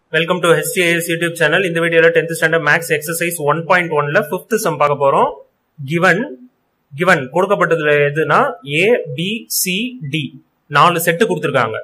welcome to HCIS YouTube channel இந்த வீடியோல 10th standard maths exercise one point ஒன்ல fifth sum பார்க்க போறோம் கிவன் கிவன் கொடுக்கப்பட்டதுல எதுனா ஏ பி சி டி நாலு செட்டு கொடுத்துருக்காங்க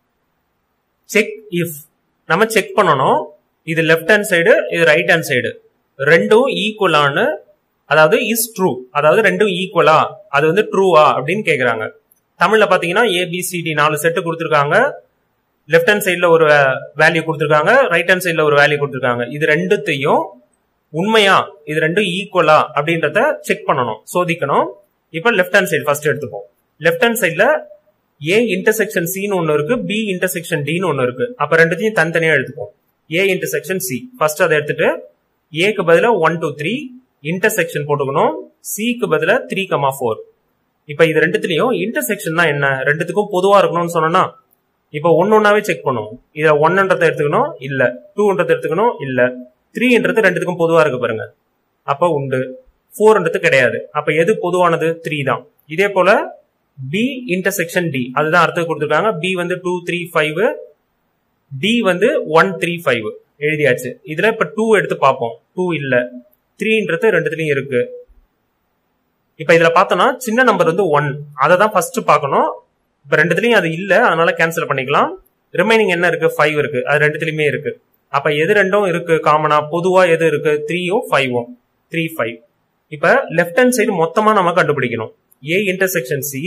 செக் இஃப் நம்ம செக் பண்ணணும் இது லெஃப்ட் ஹேண்ட் சைடு இது ரைட் ஹேண்ட் சைடு ரெண்டும் ஈக்குவலான அதாவது இஸ் ட்ரூ அதாவது ரெண்டும் ஈக்குவலா அது வந்து ட்ரூவா அப்படின்னு கேக்குறாங்க தமிழ்ல பாத்தீங்கன்னா ஏபிசிடி நாலு செட்டு கொடுத்துருக்காங்க லெஃப்ட் ஹேண்ட் சைடுல ஒரு வேல்யூ கொடுத்துருக்காங்க ரைட் ஹேண்ட் சைடுல ஒரு வேல்யூ கொடுத்துருக்காங்க இது ரெண்டுத்தையும் உண்மையா இது ரெண்டும் ஈக்குவலா அப்படின்றத செக் பண்ணணும் சோதிக்கணும் இப்ப லெஃப்ட் ஹேண்ட் சைடு ஃபர்ஸ்ட் எடுத்துப்போம் லெஃப்ட் ஹேண்ட் சைடுல ஏ இன்டர்செக்ஷன் சின்னு ஒன்னு இருக்கு பி இன்டர்செக்ஷன் டின்னு ஒன்னு இருக்கு அப்ப ரெண்டுத்தையும் தனித்தனியா எடுத்துப்போம் ஏ இன்டர்செக்ஷன் சி ஃபர்ஸ்ட் அதை எடுத்துட்டு ஏக்கு பதிலா ஒன் டூ த்ரீ இன்டர்செக்ஷன் போட்டுக்கணும் சிக்கு பதிலா த்ரீ கமா ஃபோர் இப்ப இது ரெண்டுத்துலயும் இன்டர்செக்ஷன் தான் என்ன ரெண்டுத்துக்கும் பொதுவா இருக்கணும்னு சொன்னா இப்ப ஒன்னொன்னாவே செக் பண்ணுவோம் இதுல ஒன்ன்றதை எடுத்துக்கணும் இல்ல டூன்றதை எடுத்துக்கணும் இல்ல த்ரீன்றது ரெண்டுத்துக்கும் பொதுவா இருக்கு பாருங்க அப்ப உண்டு ஃபோர்ன்றது கிடையாது அப்ப எது பொதுவானது த்ரீ தான் இதே போல பி இன்டர்செக்ஷன் டி அதுதான் அர்த்தம் கொடுத்துருக்காங்க பி வந்து டூ த்ரீ ஃபைவ் டி வந்து ஒன் த்ரீ ஃபைவ் எழுதியாச்சு இதுல இப்ப டூ எடுத்து பார்ப்போம் டூ இல்ல த்ரீன்றது ரெண்டுத்துலயும் இருக்கு இப்ப இதுல பார்த்தோம்னா சின்ன நம்பர் வந்து ஒன் அதை தான் ஃபர்ஸ்ட் பார்க்கணும் இப்ப ரெண்டுத்துலயும் அது இல்ல அதனால கேன்சல் பண்ணிக்கலாம் ரிமைனிங் என்ன இருக்கு ஃபைவ் இருக்கு அது ரெண்டுத்துலயுமே இருக்கு அப்ப எது ரெண்டும் இருக்கு காமனா பொதுவா எது இருக்கு த்ரீயும் ஃபைவும் த்ரீ ஃபைவ் இப்ப லெஃப்ட் ஹேண்ட் சைடு மொத்தமா நம்ம கண்டுபிடிக்கணும் A intersection C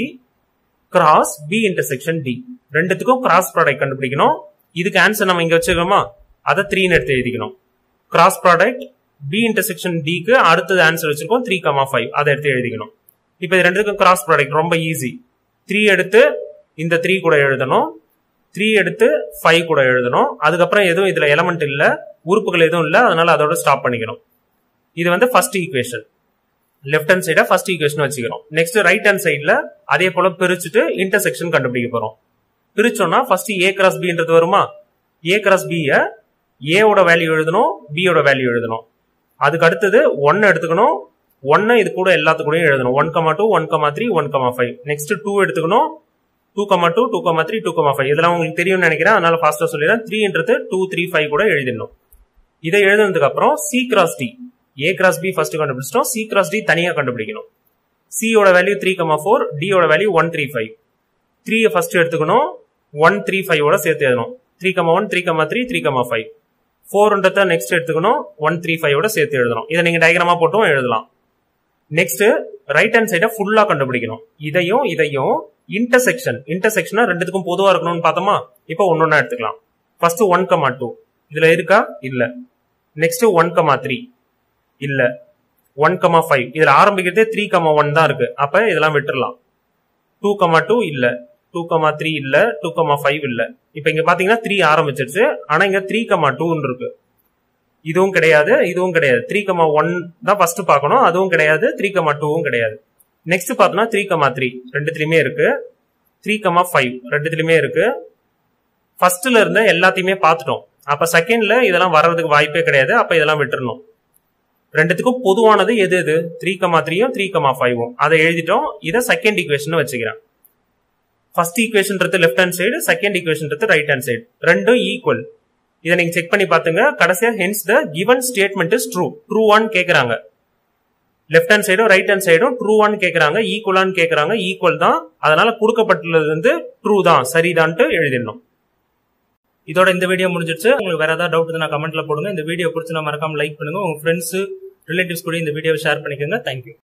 cross B intersection D ரெண்டுத்துக்கும் கிராஸ் ப்ராடக்ட் கண்டுபிடிக்கணும் இதுக்கு ஆன்சர் நம்ம இங்க வச்சுக்கோமா அதை த்ரீன்னு எடுத்து எழுதிக்கணும் கிராஸ் ப்ராடக்ட் பி இன்டர்செக்ஷன் டிக்கு அடுத்தது ஆன்சர் வச்சிருக்கோம் த்ரீ கமா ஃபைவ் அதை எடுத்து எழுதிக்கணும் இப்போ இது ரெண்டுத்துக்கும் கிராஸ் ப்ராடக்ட் ரொம்ப ஈஸி த்ரீ எடுத்து இந்த த்ரீ கூட எழுதணும் த்ரீ எடுத்து ஃபைவ் கூட எழுதணும் அதுக்கப்புறம் எதுவும் இதுல எலமெண்ட் இல்ல உறுப்புகள் எதுவும் இல்ல அதனால அதோட ஸ்டாப் பண்ணிக்கணும் இது வந்து ஃபர்ஸ்ட் ஈக்குவேஷன் லெஃப்ட் ஹேண்ட் சைடா ஃபர்ஸ்ட் ஈக்குவேஷன் வச்சுக்கிறோம் நெக்ஸ்ட் ரைட் ஹேண்ட் சைட்ல அதே போல பிரிச்சுட்டு இன்டர்செக்ஷன் கண்டுபிடிக்க போறோம் பிரிச்சோம்னா ஃபர்ஸ்ட் ஏ கிராஸ் பின்றது வருமா ஏ கிராஸ் பிய ஏவோட வேல்யூ எழுதணும் பியோட வேல்யூ எழுதணும் அதுக்கு அடுத்தது ஒன்னு எடுத்துக்கணும் ஒன்னு இது கூட எல்லாத்து கூடயும் எழுதணும் one comma two one comma three one comma five next two எடுத்துக்கணும் two comma two two comma three two comma five இதெல்லாம் உங்களுக்கு தெரியும்னு நினைக்கிறேன் அதனால ஃபாஸ்டா சொல்லிடுறேன் த்ரீன்றது டூ த்ரீ ஃபைவ் கூட எழுதிடணும் இதை எழுதுனதுக்கு அப்புறம் C cross D A cross B first கண்டுபிடிச்சிட்டோம் சி கிராஸ் டி தனியா கண்டுபிடிக்கணும் சியோட வேல்யூ த்ரீ கமா ஃபோர் டியோட வேல்யூ ஒன் த்ரீ ஃபைவ் த்ரீயை ஃபர்ஸ்ட் எடுத்துக்கணும் ஒன் த்ரீ ஃபைவோட சேர்த்து எழுதணும் three comma one three comma three three comma five ஃபோர்ன்றத நெக்ஸ்ட் எடுத்துக்கணும் ஒன் த்ரீ ஃபைவோட சேர்த்து எழுதணும் இதை நீங்க டயக்ராமா போட்டும் எழுதலாம் நெக்ஸ்ட் ரைட் ஹேண்ட் சைட ஃபுல்லா கண்டுபிடிக்கணும் இதையும் இதையும் இன்டர்செக்ஷன் இன்டர்செக்ஷனா ரெண்டுத்துக்கும் பொதுவா இருக்கணும்னு பார்த்தோமா இப்போ ஒன்னொன்னா எடுத்துக்கலாம் ஃபர்ஸ்ட் ஒன் கமா டூ இதுல இருக்கா இல்ல நெக்ஸ்ட் ஒன் கமா த்ரீ இல்ல ஒன் கமா ஃபைவ் இதுல ஆரம்பிக்கிறதே த்ரீ கமா ஒன் தான் இருக்கு அப்ப இதெல்லாம் விட்டுறலாம் டூ கமா டூ இல்ல டூ கமா த்ரீ இல்ல டூ கமா ஃபைவ் இல்ல இப்ப இங்க பாத்தீங்கன்னா த்ரீ ஆரம்பிச்சிருச்சு ஆனா இங்க த்ரீ கமா டூன்னு இருக்கு இதுவும் கிடையாது இதுவும் கிடையாது த்ரீ கமா ஒன் தான் ஃபர்ஸ்ட் பார்க்கணும் அதுவும் கிடையாது த்ரீ கமா டூவும் கிடையாது நெக்ஸ்ட் பார்த்தோம்னா த்ரீ கமா த்ரீ ரெண்டுத்துலயுமே இருக்கு த்ரீ கமா ஃபைவ் ரெண்டுத்துலயுமே இருக்கு ஃபர்ஸ்ட்ல இருந்த எல்லாத்தையுமே பார்த்துட்டோம் அப்ப செகண்ட்ல இதெல்லாம் வர்றதுக்கு வாய்ப்பே கிடையாது அப்ப இதெல்லாம் விட்டுறணும் ரெண்டுத்துக்கும் பொதுவானது எது எது த்ரீ கமா த்ரீயும் த்ரீ கமா ஃபைவும் அதை எழுதிட்டோம் இதை செகண்ட் ஈக்குவேஷன் வச்சுக்கிறேன் ஃபர்ஸ்ட் ஈக்குவேஷன்றது லெஃப்ட் ஹேண்ட் சைடு செகண்ட் ஈக்குவேஷன்றது ரைட் ஹேண்ட் சைடு ரெண்டும் ஈக்குவல் இதை நீங்க செக் பண்ணி பாத்துங்க கடைசியா hence the given statement is true ட்ரூவான்னு கேக்குறாங்க லெஃப்ட் ஹேண்ட் சைடும் ரைட் ஹேண்ட் சைடும் ட்ரூவான்னு கேக்குறாங்க ஈக்குவலான்னு கேக்குறாங்க ஈக்குவல் தான் அதனால கொடுக்கப்பட்டுள்ளது வந்து ட்ரூ தான் சரிதான்ட்டு எழுதிடணும் இதோட இந்த வீடியோ முடிஞ்சிருச்சு உங்களுக்கு வேற ஏதாவது டவுட் நான் கமெண்ட்ல போடுங்க இந்த வீடியோ பிடிச்சி மறக்காம லைக் பண்ணுங்க உங்க ஃப்ரெண்ட்ஸ் ரிலேட்டிவ்ஸ் கூட இந்த வீடியோ ஷேர் பண்ணிக்கோங்க தேங்க்யூ